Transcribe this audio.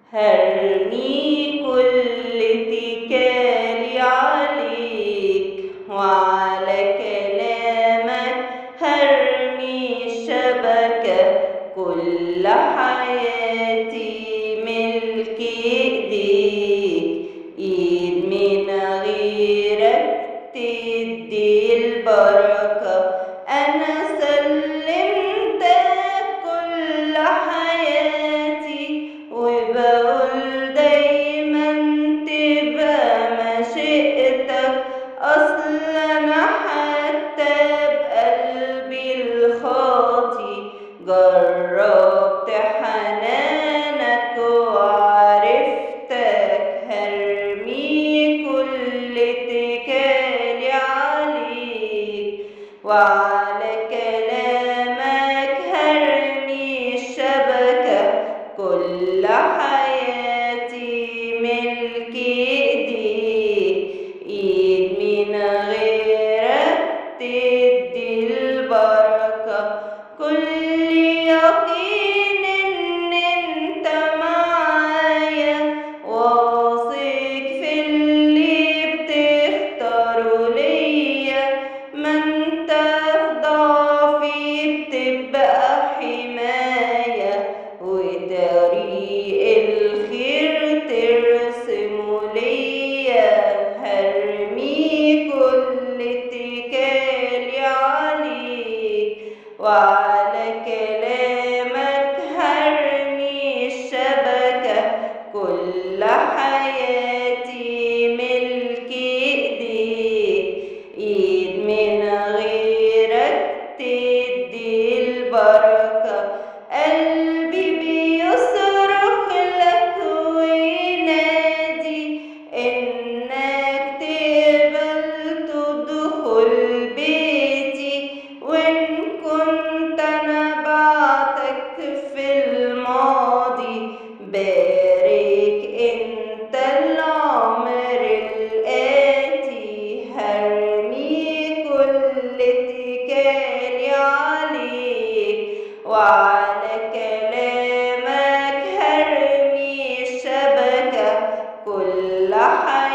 هرمي كل اتكالي عليك وعلى كلامك هرمي الشبكة كل حياتي ملك ايديك ايد من غيرك تدي البركة انا سلمتك كل حياتي وبقول دايما تبقى مشيئتك اصلا حتى بقلبي الخاطي جربت حنانك وعرفتك هرمي كل اتكالي عليك وعلى كلامك هرمي الشبكة كل حياتي ملك ايديك ايد من غيرك تدي البركة كل يقين ان انت معايا واثق في اللي بتختاره ليا ما انت في ضعفي بتبقى حماية وطريق الخير ترسمه ليا هرمي كل اتكالي عليك وعلى كلامك هرمي الشبكة كل حياتي ملك ايديك ايد من غيرك تدي البركة قلبي بيصرخ لك وينادي انك تقبل تدخل بيتي وان كنت انا بعتك في الماضي بارك انت العمر الآتي هرمي كل اتكالي عليك وعلى كلامك هرمي الشبكة كل حاجة